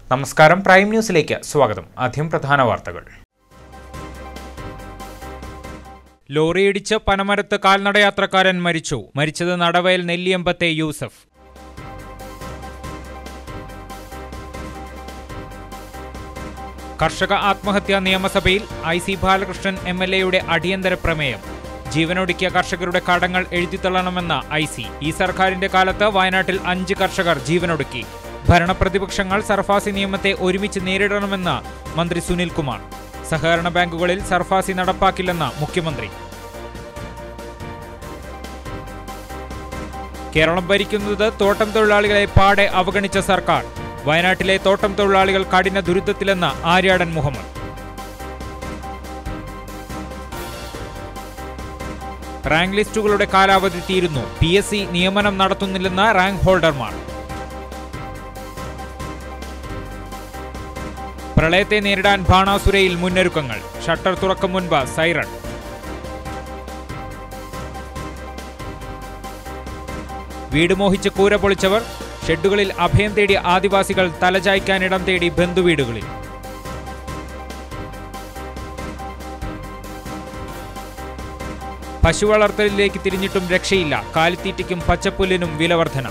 നമസ്കാരം പ്രൈം ന്യൂസിലേക്ക് സ്വാഗതം ആദ്യം പ്രധാന വാർത്തകൾ ലോറിയിടിച്ച് പനമരത്ത് കാൽനടയാത്രക്കാരൻ മരിച്ചു മരിച്ചത് നടവയൽ നെല്ലിയമ്പത്തെ യൂസഫ് കർഷക ആത്മഹത്യാ നിയമസഭയിൽ I C Balakrishnan M L എയുടെ അടിയന്തര പ്രമേയം ജീവനൊടുക്കിയ കർഷകരുടെ കടങ്ങൾ എഴുതിത്തള്ളണമെന്ന ഐ സി ഈ സർക്കാരിന്റെ കാലത്ത് വയനാട്ടിൽ അഞ്ച് കർഷകർ ജീവനൊടുക്കി ഭരണപ്രതിപക്ഷങ്ങൾ സർഫാസി നിയമത്തെ ഒരുമിച്ച് നേരിടണമെന്ന് മന്ത്രി സുനിൽ കുമാർ സഹകരണ ബാങ്കുകളിൽ സർഫാസി നടപ്പാക്കില്ലെന്ന് മുഖ്യമന്ത്രി കേരളം ഭരിക്കുന്നത് തോട്ടം തൊഴിലാളികളെ പാടെ അവഗണിച്ച സർക്കാർ വയനാട്ടിലെ തോട്ടം തൊഴിലാളികൾ കഠിന ദുരിതത്തിലെന്ന് ആര്യാടൻ മുഹമ്മദ് റാങ്ക് ലിസ്റ്റുകളുടെ കാലാവധി തീരുന്നു പി എസ് സി നിയമനം നടത്തുന്നില്ലെന്ന് റാങ്ക് ഹോൾഡർമാർ പ്രളയത്തെ നേരിടാൻ ബാണാസുരയിൽ മുന്നൊരുക്കങ്ങൾ ഷട്ടർ തുറക്കും മുൻപ് സൈറൺ വീട് മോഹിച്ച് കൂര പൊളിച്ചവർ ഷെഡുകളിൽ അഭയം തേടി ആദിവാസികൾ തലചായ്ക്കാനിടം തേടി ബന്ധുവീടുകളിൽ പശു വളർത്തലിലേക്ക് തിരിഞ്ഞിട്ടും രക്ഷയില്ല കാലിത്തീറ്റയ്ക്കും പച്ചപ്പുല്ലിനും വിലവർധന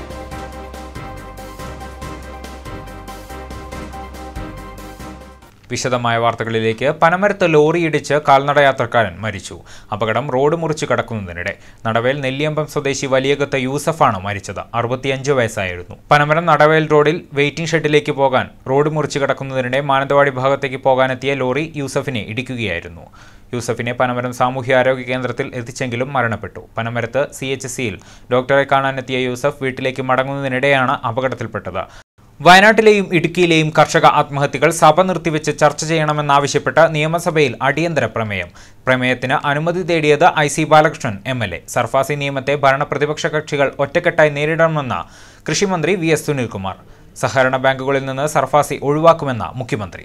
വിശദമായ വാർത്തകളിലേക്ക് പനമരത്ത് ലോറിയിടിച്ച് കാൽനടയാത്രക്കാരൻ മരിച്ചു അപകടം റോഡ് മുറിച്ച് കടക്കുന്നതിനിടെ നടവേൽ നെല്ലിയമ്പം സ്വദേശി വലിയകത്ത് യൂസഫാണ് മരിച്ചത് അറുപത്തിയഞ്ച് വയസ്സായിരുന്നു പനമരം നടവേൽ റോഡിൽ വെയിറ്റിംഗ് ഷെഡിലേക്ക് പോകാൻ റോഡ് മുറിച്ച് കടക്കുന്നതിനിടെ മാനന്തവാടി ഭാഗത്തേക്ക് പോകാനെത്തിയ ലോറി യൂസഫിനെ ഇടിക്കുകയായിരുന്നു യൂസഫിനെ പനമരം സാമൂഹ്യാരോഗ്യ കേന്ദ്രത്തിൽ എത്തിച്ചെങ്കിലും മരണപ്പെട്ടു പനമരത്ത് സി എച്ച് സിയിൽ ഡോക്ടറെ കാണാനെത്തിയ യൂസഫ് വീട്ടിലേക്ക് മടങ്ങുന്നതിനിടെയാണ് അപകടത്തിൽപ്പെട്ടത് വയനാട്ടിലെയും ഇടുക്കിയിലെയും കർഷക ആത്മഹത്യകൾ സഭ നിർത്തിവെച്ച് ചർച്ച ചെയ്യണമെന്നാവശ്യപ്പെട്ട് നിയമസഭയിൽ അടിയന്തര പ്രമേയം പ്രമേയത്തിന് അനുമതി തേടിയത് I C Balakrishnan M L A SARFAESI നിയമത്തെ ഭരണ പ്രതിപക്ഷ കക്ഷികൾ ഒറ്റക്കെട്ടായി നേരിടണമെന്ന് കൃഷിമന്ത്രി വി എസ് സുനിൽകുമാർ സഹകരണ ബാങ്കുകളിൽ നിന്ന് സർഫാസി ഒഴിവാക്കുമെന്ന് മുഖ്യമന്ത്രി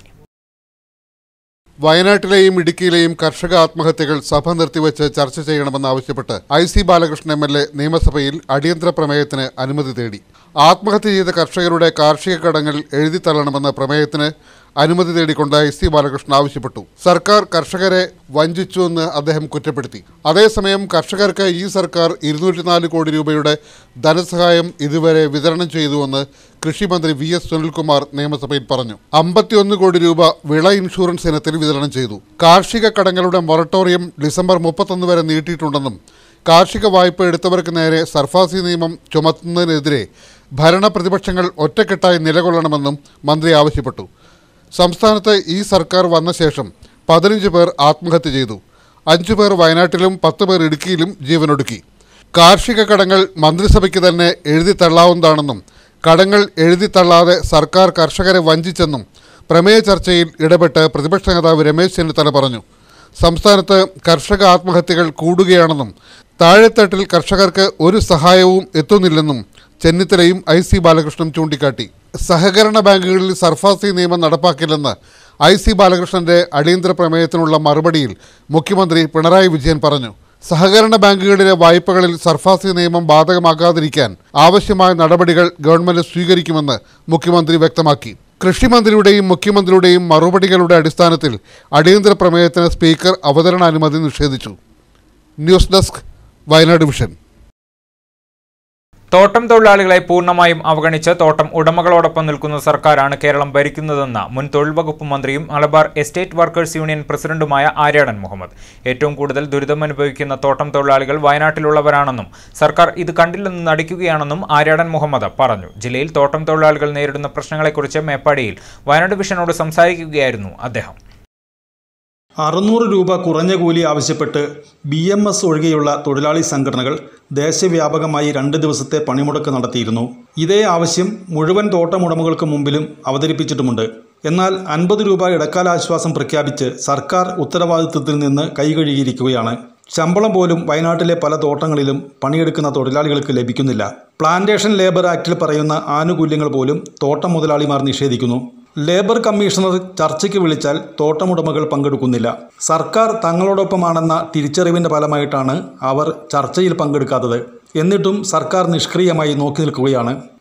വയനാട്ടിലെയും ഇടുക്കിയിലെയും കർഷക ആത്മഹത്യകൾ സഭ നിർത്തിവെച്ച് ചർച്ച ചെയ്യണമെന്നാവശ്യപ്പെട്ട് I C Balakrishnan M L A നിയമസഭയിൽ അടിയന്തര പ്രമേയത്തിന് അനുമതി തേടി ആത്മഹത്യ ചെയ്ത കർഷകരുടെ കാർഷിക കടങ്ങൾ എഴുതിത്തള്ളണമെന്ന പ്രമേയത്തിന് അനുമതി തേടിക്കൊണ്ട് ഐ സി ബാലകൃഷ്ണൻ ആവശ്യപ്പെട്ടു സർക്കാർ കർഷകരെ വഞ്ചിച്ചുവെന്ന് അദ്ദേഹം കുറ്റപ്പെടുത്തി അതേസമയം കർഷകർക്ക് ഈ സർക്കാർ ഇരുന്നൂറ്റിനാല് കോടി രൂപയുടെ ധനസഹായം ഇതുവരെ വിതരണം ചെയ്തുവെന്ന് കൃഷിമന്ത്രി വി എസ് സുനിൽകുമാർ നിയമസഭയിൽ പറഞ്ഞു അമ്പത്തിയൊന്ന് കോടി രൂപ വിള ഇൻഷുറൻസ് ഇനത്തിൽ വിതരണം ചെയ്തു കാർഷിക കടങ്ങളുടെ മൊറട്ടോറിയം ഡിസംബർ മുപ്പത്തൊന്ന് വരെ നീട്ടിയിട്ടുണ്ടെന്നും കാർഷിക വായ്പ എടുത്തവർക്ക് നേരെ സർഫാസി നിയമം ചുമത്തുന്നതിനെതിരെ ഭരണ പ്രതിപക്ഷങ്ങൾ ഒറ്റക്കെട്ടായി നിലകൊള്ളണമെന്നും മന്ത്രി ആവശ്യപ്പെട്ടു സംസ്ഥാനത്ത് ഈ സർക്കാർ വന്ന ശേഷം പതിനഞ്ച് പേർ ആത്മഹത്യ ചെയ്തു അഞ്ചു പേർ വയനാട്ടിലും പത്ത് പേർ ഇടുക്കിയിലും ജീവനൊടുക്കി കാർഷിക കടങ്ങൾ മന്ത്രിസഭയ്ക്ക് തന്നെ എഴുതി തള്ളാവുന്നതാണെന്നും കടങ്ങൾ എഴുതി തള്ളാതെ സർക്കാർ കർഷകരെ വഞ്ചിച്ചെന്നും പ്രമേയ ചർച്ചയിൽ ഇടപെട്ട് പ്രതിപക്ഷ നേതാവ് രമേശ് ചെന്നിത്തല പറഞ്ഞു സംസ്ഥാനത്ത് കർഷക ആത്മഹത്യകൾ കൂടുകയാണെന്നും താഴെത്തട്ടിൽ കർഷകർക്ക് ഒരു സഹായവും എത്തുന്നില്ലെന്നും ചെന്നിത്തലയും ഐ സി ബാലകൃഷ്ണൻ ചൂണ്ടിക്കാട്ടി സഹകരണ ബാങ്കുകളിൽ സർഫാസി നിയമം നടപ്പാക്കില്ലെന്ന് ഐ സി ബാലകൃഷ്ണന്റെ അടിയന്തര പ്രമേയത്തിനുള്ള മറുപടിയിൽ മുഖ്യമന്ത്രി പിണറായി വിജയൻ പറഞ്ഞു സഹകരണ ബാങ്കുകളിലെ വായ്പകളിൽ സർഫാസി നിയമം ബാധകമാക്കാതിരിക്കാൻ ആവശ്യമായ നടപടികൾ ഗവൺമെന്റ് സ്വീകരിക്കുമെന്ന് മുഖ്യമന്ത്രി വ്യക്തമാക്കി കൃഷിമന്ത്രിയുടെയും മുഖ്യമന്ത്രിയുടെയും മറുപടികളുടെ അടിസ്ഥാനത്തിൽ അടിയന്തര പ്രമേയത്തിന് സ്പീക്കർ അവതരണാനുമതി നിഷേധിച്ചു ന്യൂസ് ഡെസ്ക് വയനാട് വിഷൻ തോട്ടം തൊഴിലാളികളെ പൂർണ്ണമായും അവഗണിച്ച് തോട്ടം ഉടമകളോടൊപ്പം നിൽക്കുന്ന സർക്കാരാണ് കേരളം ഭരിക്കുന്നതെന്ന് മുൻ തൊഴിൽ വകുപ്പ് മന്ത്രിയും മലബാർ എസ്റ്റേറ്റ് വർക്കേഴ്സ് യൂണിയൻ പ്രസിഡന്റുമായ ആര്യാടൻ മുഹമ്മദ് ഏറ്റവും കൂടുതൽ ദുരിതമനുഭവിക്കുന്ന തോട്ടം തൊഴിലാളികൾ വയനാട്ടിലുള്ളവരാണെന്നും സർക്കാർ ഇത് കണ്ടില്ലെന്ന് നടിക്കുകയാണെന്നും ആര്യാടൻ മുഹമ്മദ് പറഞ്ഞു ജില്ലയിൽ തോട്ടം തൊഴിലാളികൾ നേരിടുന്ന പ്രശ്നങ്ങളെക്കുറിച്ച് മേപ്പാടിയിൽ വയനാട് വിഷനോട് സംസാരിക്കുകയായിരുന്നു അദ്ദേഹം അറുന്നൂറ് രൂപ കുറഞ്ഞ കൂലി ആവശ്യപ്പെട്ട് ബി എം എസ് ഒഴികെയുള്ള തൊഴിലാളി സംഘടനകൾ ദേശവ്യാപകമായി രണ്ട് ദിവസത്തെ പണിമുടക്ക് നടത്തിയിരുന്നു ഇതേ ആവശ്യം മുഴുവൻ തോട്ടമുടമകൾക്ക് മുമ്പിലും അവതരിപ്പിച്ചിട്ടുമുണ്ട് എന്നാൽ അൻപത് രൂപ ഇടക്കാല ആശ്വാസം പ്രഖ്യാപിച്ച് സർക്കാർ ഉത്തരവാദിത്വത്തിൽ നിന്ന് കൈകഴുകിയിരിക്കുകയാണ് ശമ്പളം പോലും വയനാട്ടിലെ പല തോട്ടങ്ങളിലും പണിയെടുക്കുന്ന തൊഴിലാളികൾക്ക് ലഭിക്കുന്നില്ല പ്ലാന്റേഷൻ ലേബർ ആക്ടിൽ പറയുന്ന ആനുകൂല്യങ്ങൾ പോലും തോട്ടം മുതലാളിമാർ നിഷേധിക്കുന്നു ലേബർ കമ്മീഷണർ ചർച്ചയ്ക്ക് വിളിച്ചാൽ തോട്ടമുടമകൾ പങ്കെടുക്കുന്നില്ല സർക്കാർ തങ്ങളോടൊപ്പമാണെന്ന തിരിച്ചറിവിൻ്റെ ഫലമായിട്ടാണ് അവർ ചർച്ചയിൽ പങ്കെടുക്കാത്തത് എന്നിട്ടും സർക്കാർ നിഷ്ക്രിയമായി നോക്കി നിൽക്കുകയാണ്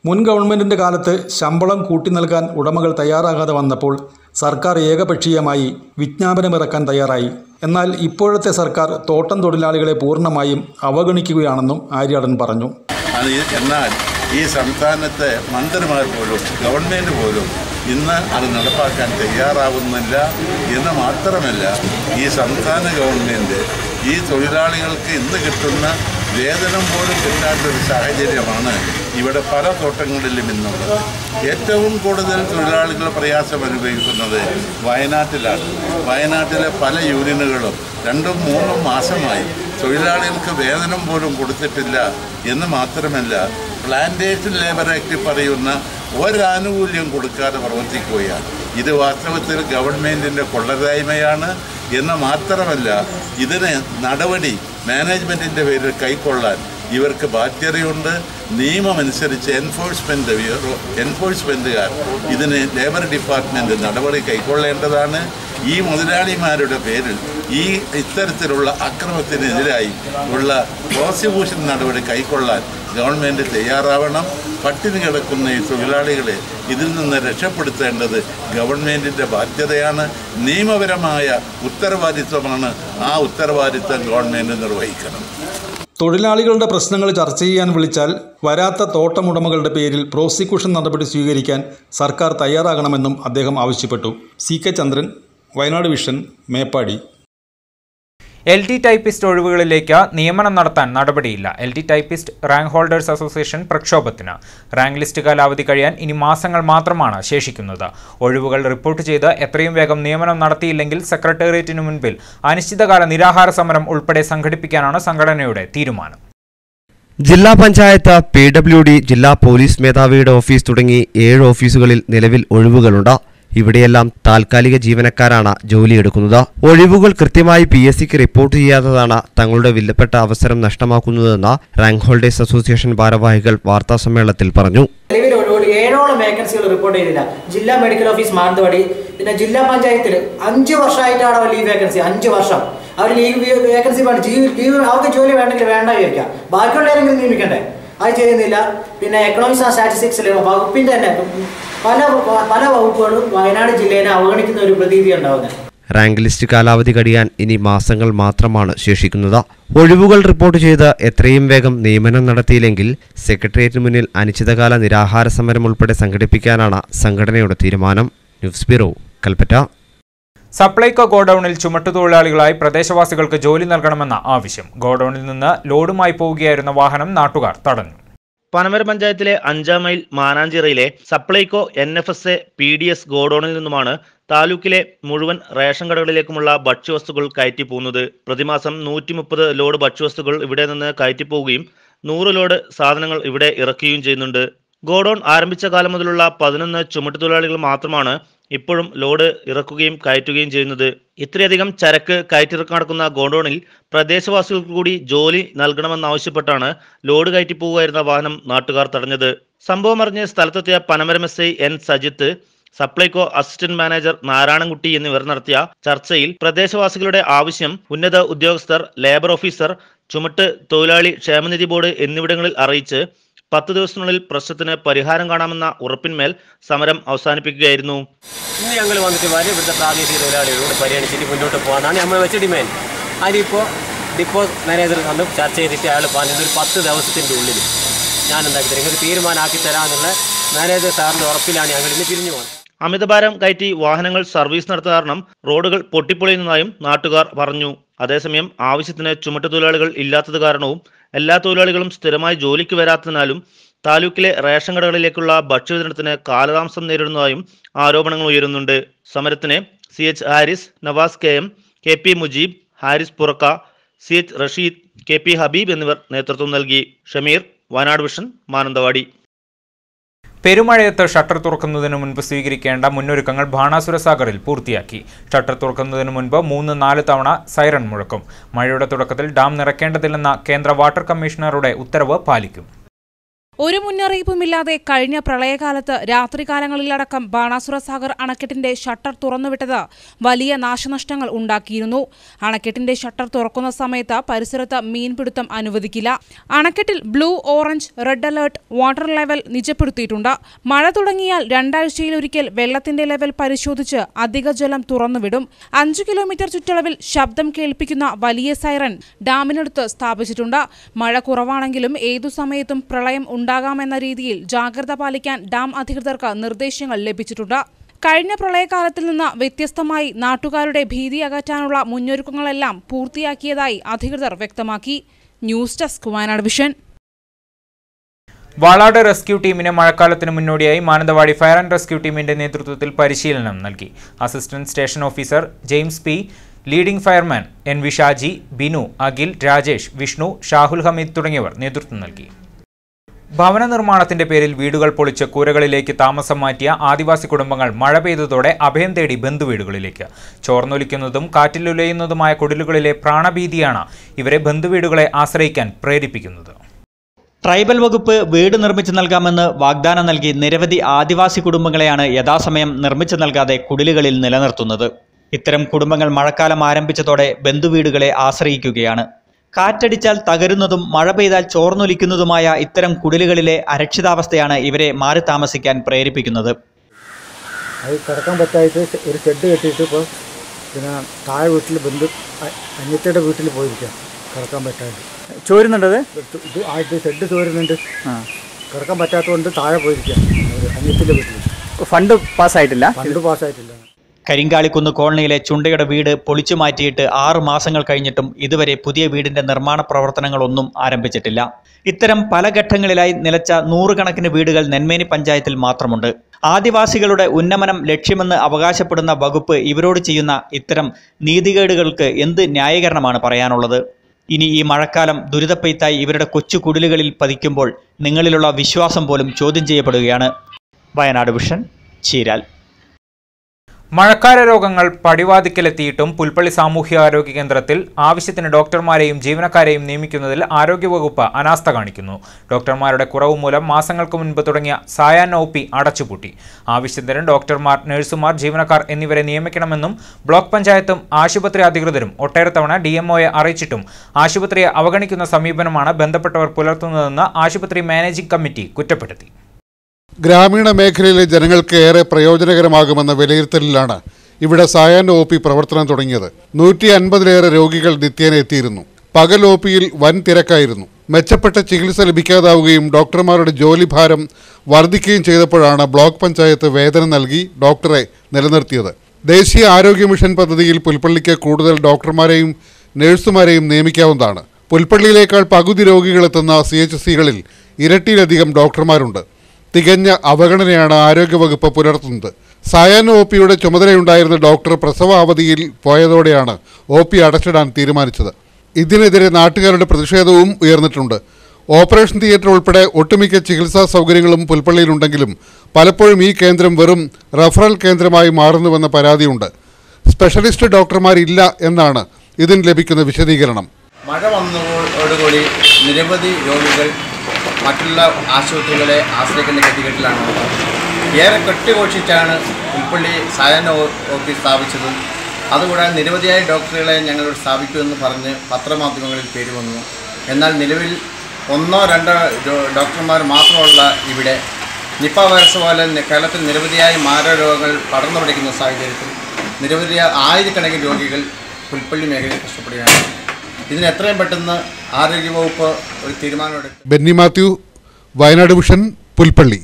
മുൻ ഗവൺമെൻറ്റിൻ്റെ കാലത്ത് ശമ്പളം കൂട്ടി നൽകാൻ ഉടമകൾ തയ്യാറാകാതെ വന്നപ്പോൾ സർക്കാർ ഏകപക്ഷീയമായി വിജ്ഞാപനമിറക്കാൻ തയ്യാറായി എന്നാൽ ഇപ്പോഴത്തെ സർക്കാർ തോട്ടം തൊഴിലാളികളെ പൂർണ്ണമായും അവഗണിക്കുകയാണെന്നും ആര്യാടൻ പറഞ്ഞു അത് ഈ- എന്നാൽ ഈ സംസ്ഥാനത്തെ മന്ത്രിമാർ പോലും ഗവൺമെൻറ് പോലും ഇന്ന് അത് നടപ്പാക്കാൻ തയ്യാറാവുന്നില്ല എന്ന് മാത്രമല്ല ഈ സംസ്ഥാന ഗവൺമെൻറ് ഈ തൊഴിലാളികൾക്ക് ഇന്ന് കിട്ടുന്ന വേതനം പോലും കിട്ടാത്തൊരു സാഹചര്യമാണ് ഇവിടെ പല തോട്ടങ്ങളിലും ഇന്നുള്ളത് ഏറ്റവും കൂടുതൽ തൊഴിലാളികൾ പ്രയാസം അനുഭവിക്കുന്നത് വയനാട്ടിലാണ് വയനാട്ടിലെ പല യൂണിയനുകളും രണ്ടും മൂന്നും മാസമായി തൊഴിലാളികൾക്ക് വേതനം പോലും കൊടുത്തിട്ടില്ല എന്ന് മാത്രമല്ല പ്ലാന്റേഷൻ ലേബർ ആക്ട് പറയുന്ന ഒരാനുകൂല്യം കൊടുക്കാതെ പ്രവർത്തിക്കുകയാണ് ഇത് വാസ്തവത്തിൽ ഗവൺമെൻറ്റിൻ്റെ കൊള്ളരായ്മയാണ് എന്ന് മാത്രമല്ല ഇതിന് നടപടി മാനേജ്മെൻറ്റിൻ്റെ പേരിൽ കൈക്കൊള്ളാൻ ഇവർക്ക് ബാധ്യതയുണ്ട് നിയമമനുസരിച്ച് എൻഫോഴ്സ്മെൻറ്റ് ബ്യൂറോ എൻഫോഴ്സ്മെൻറ്റുകാർ ഇതിന് ലേബർ ഡിപ്പാർട്ട്മെൻറ്റ് നടപടി കൈക്കൊള്ളേണ്ടതാണ് ഈ മുതലാളിമാരുടെ പേരിൽ ഈ ഇത്തരത്തിലുള്ള അക്രമത്തിനെതിരായി ഉള്ള പ്രോസിക്യൂഷൻ നടപടി കൈക്കൊള്ളാൻ ഗവൺമെൻറ് തയ്യാറാവണം പട്ടിണി കിടക്കുന്ന ഈ തൊഴിലാളികളെ ഇതിൽ നിന്ന് രക്ഷപ്പെടുത്തേണ്ടത് ഗവൺമെൻറ്റിൻ്റെ ബാധ്യതയാണ് നിയമപരമായ ഉത്തരവാദിത്വമാണ് ആ ഉത്തരവാദിത്വം ഗവൺമെൻറ് നിർവഹിക്കണം തൊഴിലാളികളുടെ പ്രശ്നങ്ങൾ ചർച്ച ചെയ്യാൻ വിളിച്ചാൽ വരാത്ത തോട്ടമുടമകളുടെ പേരിൽ പ്രോസിക്യൂഷൻ നടപടി സ്വീകരിക്കാൻ സർക്കാർ തയ്യാറാകണമെന്നും അദ്ദേഹം ആവശ്യപ്പെട്ടു C K Chandran Wayanad vision Meppadi L T typist ഒഴിവുകളിലേക്ക് നിയമനം നടത്താൻ നടപടിയില്ല L T typist rank holders association പ്രക്ഷോഭത്തിന് റാങ്ക് ലിസ്റ്റ് കാലാവധി കഴിയാൻ ഇനി മാസങ്ങൾ മാത്രമാണ് ശേഷിക്കുന്നത് ഒഴിവുകൾ റിപ്പോർട്ട് ചെയ്ത് എത്രയും വേഗം നിയമനം നടത്തിയില്ലെങ്കിൽ സെക്രട്ടേറിയറ്റിനു മുൻപിൽ അനിശ്ചിതകാല നിരാഹാര സമരം ഉൾപ്പെടെ സംഘടിപ്പിക്കാനാണ് സംഘടനയുടെ തീരുമാനം ജില്ലാ പഞ്ചായത്ത് പി ഡബ്ല്യു ഡി ജില്ലാ പോലീസ് മേധാവിയുടെ ഓഫീസ് തുടങ്ങി ഏഴ് ഓഫീസുകളിൽ നിലവിൽ ഒഴിവുകളുണ്ട് ഇവിടെയെല്ലാം താൽക്കാലിക ജീവനക്കാരാണ് ജോലിയെടുക്കുന്നത് ഒഴിവുകൾ കൃത്യമായി പി എസ് സിക്ക് റിപ്പോർട്ട് ചെയ്യാത്തതാണ് തങ്ങളുടെ വിലപ്പെട്ട അവസരം നഷ്ടമാക്കുന്നതെന്ന് റാങ്ക് ഹോൾഡേഴ്സ് അസോസിയേഷൻ ഭാരവാഹികൾ വാർത്താസമ്മേളനത്തിൽ പറഞ്ഞു നിലവിൽ ഒരു ഒരു ഏഴോളം വേക്കൻസികൾ റിപ്പോർട്ട് ചെയ്തില്ല ജില്ലാ മെഡിക്കൽ ഓഫീസ് മാനന്തവാടി പിന്നെ ജില്ലാ പഞ്ചായത്തിൽ അഞ്ച് വർഷമായിട്ടാണ് അവർ ലീവ് വേക്കൻസി അഞ്ച് വർഷം അവർ ലീവ് വേക്കൻസി വേണ്ട ലീവ് ലീവ് അവർക്ക് ജോലി വേണ്ടെങ്കിൽ വേണ്ട വിചാരിക്കാം ബാക്കിയുള്ള ആരെങ്കിലും നിയമിക്കണ്ടേ അത് ചെയ്യുന്നില്ല പിന്നെ എക്കണോമിക്സ് ആൻഡ് സ്റ്റാറ്റിസ്റ്റിക്സിൽ വകുപ്പിന്റെ തന്നെ പല പല വകുപ്പുകളും വയനാട് ജില്ലയെ അവഗണിക്കുന്ന ഒരു പ്രതീതി ഉണ്ടാവുന്നത് റാങ്ക് ലിസ്റ്റ് കാലാവധി കഴിയാൻ ഇനി മാസങ്ങൾ മാത്രമാണ് ശേഷിക്കുന്നത് ഒഴിവുകൾ റിപ്പോർട്ട് ചെയ്ത് എത്രയും വേഗം നിയമനം നടത്തിയില്ലെങ്കിൽ സെക്രട്ടേറിയറ്റിന് മുന്നിൽ അനിശ്ചിതകാല നിരാഹാര സമരം ഉൾപ്പെടെ സംഘടിപ്പിക്കാനാണ് സംഘടനയുടെ തീരുമാനം ന്യൂസ് ബ്യൂറോ കൽപ്പറ്റ സപ്ലൈകോ ഗോഡൌണിൽ ചുമട്ടുതൊഴിലാളികളായി പ്രദേശവാസികൾക്ക് ജോലി നൽകണമെന്ന ആവശ്യം ഗോഡൌണിൽ നിന്ന് ലോഡുമായി പോവുകയായിരുന്ന വാഹനം നാട്ടുകാർ തടഞ്ഞു പനമരം പഞ്ചായത്തിലെ അഞ്ചാം മൈൽ മാനാഞ്ചിറയിലെ Supplyco N F S A P D S ഗോഡൌണിൽ നിന്നുമാണ് താലൂക്കിലെ മുഴുവൻ റേഷൻ കടകളിലേക്കുമുള്ള ഭക്ഷ്യവസ്തുക്കൾ കയറ്റി പോകുന്നത് പ്രതിമാസം നൂറ്റി മുപ്പത് ലോഡ് ഭക്ഷ്യവസ്തുക്കൾ ഇവിടെ നിന്ന് കയറ്റി പോവുകയും നൂറ് ലോഡ് സാധനങ്ങൾ ഇവിടെ ഇറക്കുകയും ചെയ്യുന്നുണ്ട് ഗോഡൌൺ ആരംഭിച്ച കാലം മുതലുള്ള പതിനൊന്ന് ചുമട്ടുതൊഴിലാളികൾ മാത്രമാണ് ഇപ്പോഴും ലോഡ് ഇറക്കുകയും കയറ്റുകയും ചെയ്യുന്നത് ഇത്രയധികം ചരക്ക് കയറ്റിറക്കാൻ നടക്കുന്ന ഗോഡൌണിൽ പ്രദേശവാസികൾക്ക് കൂടി ജോലി നൽകണമെന്നാവശ്യപ്പെട്ടാണ് ലോഡ് കയറ്റി പോകുകയായിരുന്ന വാഹനം നാട്ടുകാർ തടഞ്ഞത് സംഭവം അറിഞ്ഞ് സ്ഥലത്തെത്തിയ Panamaram S I N Sajith Supplyco assistant manager Narayanankutty എന്നിവർ നടത്തിയ ചർച്ചയിൽ പ്രദേശവാസികളുടെ ആവശ്യം ഉന്നത ഉദ്യോഗസ്ഥർ ലേബർ ഓഫീസർ ചുമട്ട് തൊഴിലാളി ക്ഷേമനിധി ബോർഡ് എന്നിവിടങ്ങളിൽ അറിയിച്ച് പത്ത് ദിവസത്തിനുള്ളിൽ പ്രശ്നത്തിന് പരിഹാരം കാണാമെന്ന ഉറപ്പിന്മേൽ സമരം അവസാനിപ്പിക്കുകയായിരുന്നു ഇന്ന് ഞങ്ങൾ വന്നിട്ട് വരെ ഇവിടുത്തെ പ്രാദേശിക തൊഴിലാളികളോട് പരിഗണിച്ചിട്ട് മുന്നോട്ട് പോകാനാണ് നമ്മൾ വെച്ച ഡിമാൻഡ് അതിലിപ്പോൾ ഡിപ്പോ മാനേജർ വന്ന് ചർച്ച ചെയ്തിട്ട് അയാൾ പറഞ്ഞത് ഒരു പത്ത് ദിവസത്തിൻ്റെ ഉള്ളിൽ ഞാൻ എന്താക്കി തരാം നിങ്ങൾക്ക് തീരുമാനമാക്കി തരാമെന്നുള്ള മാനേജർ സാറിൻ്റെ ഉറപ്പിലാണ് ഞങ്ങൾ ഇന്ന് പിരിഞ്ഞു പോകുന്നത് അമിതഭാരം കയറ്റി വാഹനങ്ങൾ സർവീസ് നടത്തുക കാരണം റോഡുകൾ പൊട്ടിപ്പൊളിയുന്നതായും നാട്ടുകാർ പറഞ്ഞു അതേസമയം ആവശ്യത്തിന് ചുമട്ടുതൊഴിലാളികൾ ഇല്ലാത്തത് കാരണവും എല്ലാ തൊഴിലാളികളും സ്ഥിരമായി ജോലിക്ക് വരാത്തതിനാലും താലൂക്കിലെ റേഷൻ കടകളിലേക്കുള്ള ഭക്ഷ്യവിതരണത്തിന് കാലതാമസം നേരിടുന്നതായും ആരോപണങ്ങൾ ഉയരുന്നുണ്ട് സമരത്തിന് C H Haris Navas K M K P Mujeeb Haris Purakka C H Rasheed K P Habeeb എന്നിവർ നേതൃത്വം നൽകി ഷമീർ വയനാട് വിഷൻ മാനന്തവാടി പെരുമഴയത്ത് ഷട്ടർ തുറക്കുന്നതിന് മുൻപ് സ്വീകരിക്കേണ്ട മുന്നൊരുക്കങ്ങൾ ബാണാസുര സാഗറിൽ പൂർത്തിയാക്കി ഷട്ടർ തുറക്കുന്നതിന് മുൻപ് മൂന്ന് നാല് തവണ സൈറൺ മുഴക്കും മഴയുടെ തുടക്കത്തിൽ ഡാം നിറയ്ക്കേണ്ടതില്ലെന്ന കേന്ദ്ര വാട്ടർ കമ്മീഷണറുടെ ഉത്തരവ് പാലിക്കും ഒരു മുന്നറിയിപ്പുമില്ലാതെ കഴിഞ്ഞ പ്രളയകാലത്ത് രാത്രികാലങ്ങളിലടക്കം ബാണാസുര സാഗർ അണക്കെട്ടിന്റെ ഷട്ടർ തുറന്നുവിട്ടത് വലിയ നാശനഷ്ടങ്ങൾ ഉണ്ടാക്കിയിരുന്നു അണക്കെട്ടിന്റെ ഷട്ടർ തുറക്കുന്ന സമയത്ത് പരിസരത്ത് മീൻപിടുത്തം അനുവദിക്കില്ല അണക്കെട്ടിൽ blue orange red alert water level നിജപ്പെടുത്തിയിട്ടുണ്ട് മഴ തുടങ്ങിയാൽ രണ്ടാഴ്ചയിലൊരിക്കൽ വെള്ളത്തിന്റെ ലെവൽ പരിശോധിച്ച് അധിക ജലം തുറന്നുവിടും അഞ്ചു കിലോമീറ്റർ ചുറ്റളവിൽ ശബ്ദം കേൾപ്പിക്കുന്ന വലിയ സൈറൻ ഡാമിനടുത്ത് സ്ഥാപിച്ചിട്ടുണ്ട് മഴ കുറവാണെങ്കിലും ഏതു സമയത്തും പ്രളയം ഉണ്ടാകാമെന്ന രീതിയിൽ ജാഗ്രത പാലിക്കാൻ ഡാം അധികൃതർക്ക് നിർദ്ദേശങ്ങൾ ലഭിച്ചിട്ടുണ്ട് കഴിഞ്ഞ പ്രളയകാലത്തിൽ നിന്ന് വ്യത്യസ്തമായി നാട്ടുകാരുടെ ഭീതി അകറ്റാനുള്ള മുന്നൊരുക്കങ്ങളെല്ലാം പൂർത്തിയാക്കിയതായി അധികൃതർ വ്യക്തമാക്കി news desk Wayanad vision Valad rescue ടീമിന് മഴക്കാലത്തിന് മുന്നോടിയായി മാനന്തവാടി ഫയർ ആൻഡ് റെസ്ക്യൂ ടീമിന്റെ നേതൃത്വത്തിൽ പരിശീലനം നൽകി assistant station officer James P leading fireman N V Shaji Binu Akhil Rajesh Vishnu Shahul Hameed തുടങ്ങിയവർ നേതൃത്വം നൽകി ഭവന നിർമ്മാണത്തിന്റെ പേരിൽ വീടുകൾ പൊളിച്ച് കൂരകളിലേക്ക് താമസം മാറ്റിയ ആദിവാസി കുടുംബങ്ങൾ മഴ പെയ്തതോടെ അഭയം തേടി ബന്ധുവീടുകളിലേക്ക് ചോർന്നൊലിക്കുന്നതും കാറ്റിലുലയുന്നതുമായ കുടിലുകളിലെ പ്രാണഭീതിയാണ് ഇവരെ ബന്ധുവീടുകളെ ആശ്രയിക്കാൻ പ്രേരിപ്പിക്കുന്നത് ട്രൈബൽ വകുപ്പ് വീട് നിർമ്മിച്ചു നൽകാമെന്ന് വാഗ്ദാനം നൽകി നിരവധി ആദിവാസി കുടുംബങ്ങളെയാണ് യഥാസമയം നിർമ്മിച്ചു നൽകാതെ കുടിലുകളിൽ നിലനിർത്തുന്നത് ഇത്തരം കുടുംബങ്ങൾ മഴക്കാലം ആരംഭിച്ചതോടെ ബന്ധുവീടുകളെ ആശ്രയിക്കുകയാണ് കാറ്റടിച്ചാൽ തകരുന്നതും മഴ പെയ്താൽ ചോർന്നൊലിക്കുന്നതുമായ ഇത്തരം കുടിലുകളിലെ അരക്ഷിതാവസ്ഥയാണ് ഇവരെ മാറി താമസിക്കാൻ പ്രേരിപ്പിക്കുന്നത് അത് കിടക്കാൻ പറ്റായിട്ട് ഒരു ഷെഡ് കെട്ടിയിട്ട് ഇപ്പോൾ പിന്നെ താഴെ വീട്ടിൽ ബന്ധു അ- അനിയത്തിയുടെ വീട്ടിൽ പോയിരിക്കാം കിടക്കാൻ പറ്റാണ്ട് ചോരുന്നുണ്ടത് ഇത് ആയിട്ട് ഷെഡ് ചോരുന്നുണ്ട് കിടക്കാൻ പറ്റാത്തതുകൊണ്ട് താഴെ പോയിരിക്കാം ഒരു അനിയത്തിൻ്റെ വീട്ടിൽ ഫണ്ട് പാസ്സായിട്ടില്ല ഫണ്ട് പാസ്സായിട്ടില്ല കരിങ്കാളിക്കുന്ന് കോളനിയിലെ ചുണ്ടയുടെ വീട് പൊളിച്ചു മാറ്റിയിട്ട് ആറ് മാസങ്ങൾ കഴിഞ്ഞിട്ടും ഇതുവരെ പുതിയ വീടിന്റെ നിർമ്മാണ പ്രവർത്തനങ്ങളൊന്നും ആരംഭിച്ചിട്ടില്ല ഇത്തരം പല ഘട്ടങ്ങളിലായി നിലച്ച നൂറുകണക്കിന് വീടുകൾ നെന്മേനി പഞ്ചായത്തിൽ മാത്രമുണ്ട് ആദിവാസികളുടെ ഉന്നമനം ലക്ഷ്യമെന്ന് അവകാശപ്പെടുന്ന വകുപ്പ് ഇവരോട് ചെയ്യുന്ന ഇത്തരം നീതികേടുകൾക്ക് എന്ത് ന്യായീകരണമാണ് പറയാനുള്ളത് ഇനി ഈ മഴക്കാലം ദുരിതപ്പെയ്ത്തായി ഇവരുടെ കൊച്ചു കുടിലുകളിൽ പതിക്കുമ്പോൾ നിങ്ങളിലുള്ള വിശ്വാസം പോലും ചോദ്യം ചെയ്യപ്പെടുകയാണ് വയനാട് വിഷൻ ചീരാൽ മഴക്കാല രോഗങ്ങൾ പടിവാതിക്കലെത്തിയിട്ടും പുൽപ്പള്ളി സാമൂഹ്യാരോഗ്യ കേന്ദ്രത്തിൽ ആവശ്യത്തിന് ഡോക്ടർമാരെയും ജീവനക്കാരെയും നിയമിക്കുന്നതിൽ ആരോഗ്യവകുപ്പ് അനാസ്ഥ കാണിക്കുന്നു ഡോക്ടർമാരുടെ കുറവ് മൂലം മാസങ്ങൾക്ക് മുൻപ് തുടങ്ങിയ സായാഹ്ന ഒ പി അടച്ചുപൂട്ടി ആവശ്യത്തിന് ഡോക്ടർമാർ നഴ്സുമാർ ജീവനക്കാർ എന്നിവരെ നിയമിക്കണമെന്നും ബ്ലോക്ക് പഞ്ചായത്തും ആശുപത്രി അധികൃതരും ഒട്ടേറെ തവണ ഡി എംഒയെ അറിയിച്ചിട്ടും ആശുപത്രിയെ അവഗണിക്കുന്ന സമീപനമാണ് ബന്ധപ്പെട്ടവർ പുലർത്തുന്നതെന്ന് ആശുപത്രി മാനേജിംഗ് കമ്മിറ്റി കുറ്റപ്പെടുത്തി ഗ്രാമീണ മേഖലയിലെ ജനങ്ങൾക്ക് ഏറെ പ്രയോജനകരമാകുമെന്ന വിലയിരുത്തലിലാണ് ഇവിടെ സായാഹ്ന ഒ പി പ്രവർത്തനം തുടങ്ങിയത് നൂറ്റി അൻപതിലേറെ രോഗികൾ നിത്യേന എത്തിയിരുന്നു പകൽ ഒ പിയിൽ വൻ തിരക്കായിരുന്നു മെച്ചപ്പെട്ട ചികിത്സ ലഭിക്കാതാവുകയും ഡോക്ടർമാരുടെ ജോലിഭാരം വർദ്ധിക്കുകയും ചെയ്തപ്പോഴാണ് ബ്ലോക്ക് പഞ്ചായത്ത് വേതനം നൽകി ഡോക്ടറെ നിലനിർത്തിയത് ദേശീയ ആരോഗ്യ മിഷൻ പദ്ധതിയിൽ പുൽപ്പള്ളിക്ക് കൂടുതൽ ഡോക്ടർമാരെയും നഴ്സുമാരെയും നിയമിക്കാവുന്നതാണ് പുൽപ്പള്ളിയിലേക്കാൾ പകുതി രോഗികളെത്തുന്ന സി എച്ച് സികളിൽ ഇരട്ടിയിലധികം ഡോക്ടർമാരുണ്ട് തികഞ്ഞ അവഗണനയാണ് ആരോഗ്യവകുപ്പ് പുലർത്തുന്നത് സായാഹ്ന ഒ പിയുടെ ചുമതലയുണ്ടായിരുന്ന ഡോക്ടർ പ്രസവ അവധിയിൽ പോയതോടെയാണ് ഒ പി അടച്ചിടാൻ തീരുമാനിച്ചത് ഇതിനെതിരെ നാട്ടുകാരുടെ പ്രതിഷേധവും ഉയർന്നിട്ടുണ്ട് ഓപ്പറേഷൻ തിയേറ്റർ ഉൾപ്പെടെ ഒട്ടുമിക്ക ചികിത്സാ സൗകര്യങ്ങളും പുൽപ്പള്ളിയിലുണ്ടെങ്കിലും പലപ്പോഴും ഈ കേന്ദ്രം വെറും റഫറൽ കേന്ദ്രമായി മാറുന്നുവെന്ന പരാതിയുണ്ട് സ്പെഷ്യലിസ്റ്റ് ഡോക്ടർമാരില്ല എന്നാണ് ഇതിന് ലഭിക്കുന്ന വിശദീകരണം മഴ വന്നതോടുകൂടി നിരവധി രോഗികൾ മറ്റുള്ള ആശുപത്രികളെ ആശ്രയിക്കേണ്ട ഗതികെട്ടിലാണ് ഏറെ കെട്ടുഘോഷിച്ചാണ് പുൽപ്പള്ളി സായന ഓഫീസ് സ്ഥാപിച്ചത് അതുകൂടാതെ നിരവധിയായ ഡോക്ടറുകളെ ഞങ്ങൾ സ്ഥാപിക്കുമെന്ന് പറഞ്ഞ് പത്രമാധ്യമങ്ങളിൽ പേര് വന്നു എന്നാൽ നിലവിൽ ഒന്നോ രണ്ടോ ഡോ- ഡോക്ടർമാർ മാത്രമുള്ള ഇവിടെ നിപ്പ വൈറസ് പോലെ നി- കേരളത്തിൽ നിരവധിയായ മാരരോഗങ്ങൾ പടർന്നു പിടിക്കുന്ന സാഹചര്യത്തിൽ നിരവധി ആയിരക്കണക്കിന് രോഗികൾ പുൽപ്പള്ളി മേഖലയിൽ കഷ്ടപ്പെടുകയാണ് ഇതിന് എത്രയും പെട്ടെന്ന് ആരോഗ്യവകുപ്പ് ഒരു തീരുമാനമെടുക്കും ബെന്നി മാത്യു വയനാട് വിഷൻ പുൽപ്പള്ളി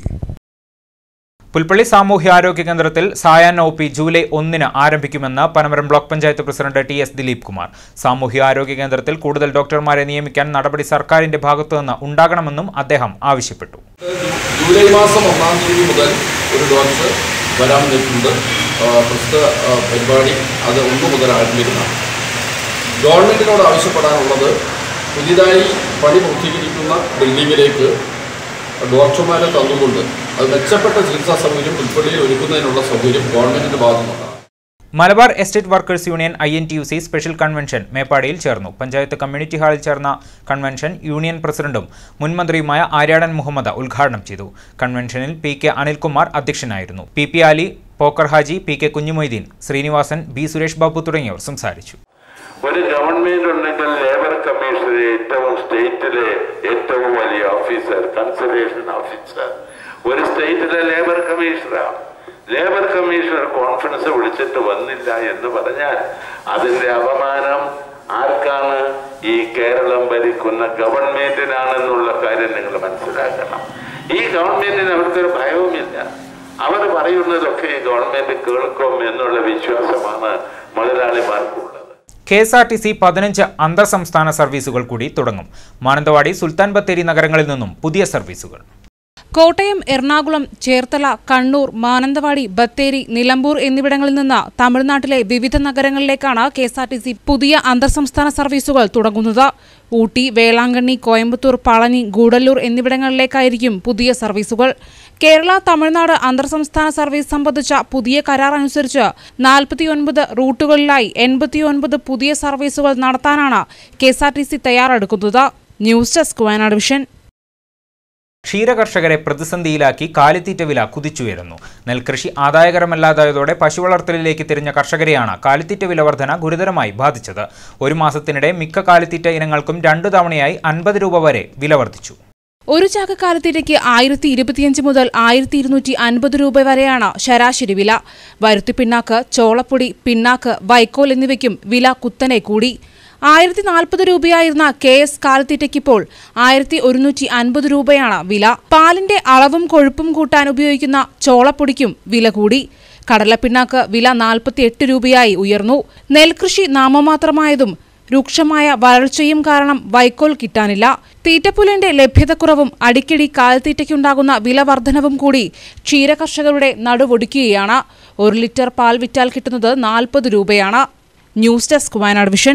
പുൽപ്പള്ളി സാമൂഹ്യാരോഗ്യ കേന്ദ്രത്തിൽ സായാഹ്ന ഒ പി ജൂലൈ ഒന്നിന് ആരംഭിക്കുമെന്ന് Panamaram block panchayat president T S Dileep Kumar സാമൂഹ്യാരോഗ്യ കേന്ദ്രത്തിൽ കൂടുതൽ ഡോക്ടർമാരെ നിയമിക്കാൻ നടപടി സർക്കാരിന്റെ ഭാഗത്തുനിന്ന് ഉണ്ടാകണമെന്നും അദ്ദേഹം ആവശ്യപ്പെട്ടു ജൂലൈ മാസം ഒന്നാം തീയതി മുതൽ ഒരു ഡോക്ടർ വരാൻ നിൽക്കുന്നത് ആ, പ്രസ്തുത ആ, പരിപാടി അത് ഒന്ന് മുതൽ ആരംഭിക്കുന്നതാണ് ഗവൺമെൻറ്റിനോട് ആവശ്യപ്പെടാനുള്ളത് പുതിയതായി പണി പൂർത്തീകരിക്കുന്ന ബിൽഡിങ്ങിലേക്ക് ഡോക്ടർമാരെ തന്നുകൊണ്ട് അത് മെച്ചപ്പെട്ട ചികിത്സാ സൗകര്യം പുൽപ്പള്ളിയിൽ ഒരുക്കുന്നതിനുള്ള സൗകര്യം ഗവൺമെൻറ്റിൻ്റെ ഭാഗത്തുനിന്നുണ്ടാകും Malabar estate workers union I N T U C special convention മേപ്പാടിയിൽ ചേർന്നു പഞ്ചായത്ത് കമ്മ്യൂണിറ്റി ഹാളിൽ ചേർന്ന കൺവെൻഷൻ യൂണിയൻ പ്രസിഡന്റും മുൻ മന്ത്രിയുമായ ആര്യാടൻ മുഹമ്മദ് ഉദ്ഘാടനം ചെയ്തു കൺവെൻഷനിൽ പി കെ അനിൽകുമാർ അധ്യക്ഷനായിരുന്നു P P Ali Pokkar Haji P K Kunhumoideen Srinivasan B Suresh Babu തുടങ്ങിയവർ സംസാരിച്ചു ഒരു ഗവൺമെന്റ് ഉണ്ടെങ്കിൽ ലേബർ കമ്മീഷണർ ഏറ്റവും സ്റ്റേറ്റിലെ ഏറ്റവും വലിയ ഓഫീസർ കൺസർവേഷൻ ഓഫീസർ ഒരു സ്റ്റേറ്റിലെ ലേബർ കമ്മീഷണറാണ് ലേബർ കമ്മീഷണർ കോൺഫറൻസ് വിളിച്ചിട്ട് വന്നില്ല എന്ന് പറഞ്ഞാൽ അതിന്റെ അപമാനം ആർക്കാണ് ഈ കേരളം ഭരിക്കുന്ന ഗവൺമെന്റിനാണെന്നുള്ള കാര്യം നിങ്ങൾ മനസ്സിലാക്കണം ഈ ഗവൺമെന്റിന് അവർക്കൊരു ഭയവുമില്ല അവർ പറയുന്നതൊക്കെ ഈ ഗവൺമെന്റ് കേൾക്കും എന്നുള്ള വിശ്വാസമാണ് മുതലാളിമാർക്കുള്ളത് K S R T C പതിനഞ്ച് അന്തർ സംസ്ഥാന സർവീസുകൾ കൂടി തുടങ്ങും മാനന്തവാടി സുൽത്താൻ ബത്തേരി നഗരങ്ങളിൽ നിന്നും പുതിയ സർവീസുകൾ കോട്ടയം എറണാകുളം ചേർത്തല കണ്ണൂർ മാനന്തവാടി ബത്തേരി നിലമ്പൂർ എന്നിവിടങ്ങളിൽ നിന്ന് തമിഴ്നാട്ടിലെ വിവിധ നഗരങ്ങളിലേക്കാണ് K S R T C പുതിയ അന്തർ സംസ്ഥാന സർവീസുകൾ തുടങ്ങുന്നത് ഊട്ടി വേളാങ്കണ്ണി കോയമ്പത്തൂർ പളനി ഗൂഡല്ലൂർ എന്നിവിടങ്ങളിലേക്കായിരിക്കും പുതിയ സർവീസുകൾ കേരള തമിഴ്നാട് അന്തർ സംസ്ഥാന സർവീസ് സംബന്ധിച്ച പുതിയ കരാർ അനുസരിച്ച് നാൽപ്പത്തിയൊൻപത് റൂട്ടുകളിലായി എൺപത്തിയൊൻപത് പുതിയ സർവീസുകൾ നടത്താനാണ് K S R T C തയ്യാറെടുക്കുന്നത് ന്യൂസ് ഡെസ്ക് വയനാട് വിഷൻ ക്ഷീരകർഷകരെ പ്രതിസന്ധിയിലാക്കി കാലിത്തീറ്റ വില കുതിച്ചുയരുന്നു നെൽകൃഷി ആദായകരമല്ലാതായതോടെ പശുവളർത്തലിലേക്ക് തിരിഞ്ഞ കർഷകരെയാണ് കാലിത്തീറ്റ വില വർധന ഗുരുതരമായി ബാധിച്ചത് ഒരു മാസത്തിനിടെ മിക്ക കാലിത്തീറ്റ ഇനങ്ങൾക്കും രണ്ടു തവണയായി അൻപത് രൂപ വരെ വില വർദ്ധിച്ചു ഒരു ചാക്ക് കാലത്തീറ്റയ്ക്ക് ആയിരത്തി ഇരുപത്തിയഞ്ച് മുതൽ ആയിരത്തി ഇരുന്നൂറ്റി അൻപത് രൂപ വരെയാണ് ശരാശരി വില വരുത്തി പിണ്ണാക്ക് ചോളപ്പൊടി പിണ്ണാക്ക് വൈക്കോൽ എന്നിവയ്ക്കും വില കുത്തനെ കൂടി ആയിരത്തി നാൽപ്പത് രൂപയായിരുന്ന കെ എസ് കാലത്തീറ്റയ്ക്കിപ്പോൾ ആയിരത്തി ഒരുന്നൂറ്റി അൻപത് രൂപയാണ് വില പാലിന്റെ അളവും കൊഴുപ്പും കൂട്ടാൻ ഉപയോഗിക്കുന്ന ചോളപ്പൊടിക്കും വില കൂടി കടലപ്പിണ്ണാക്ക് വില നാൽപ്പത്തി എട്ട് രൂപയായി ഉയർന്നു നെൽകൃഷി നാമമാത്രമായതും രൂക്ഷമായ വരൾച്ചയും കാരണം വൈക്കോൽ കിട്ടാനില്ല തീറ്റപ്പുലിന്റെ ലഭ്യതക്കുറവും അടിക്കടി കാൽത്തീറ്റയ്ക്കുണ്ടാകുന്ന വില വർധനവും കൂടി ക്ഷീരകർഷകരുടെ നടുവൊടുക്കുകയാണ് ഒരു ലിറ്റർ പാൽ വിറ്റാൽ കിട്ടുന്നത് നാൽപ്പത് രൂപയാണ് ന്യൂസ് ഡെസ്ക് വയനാട് വിഷൻ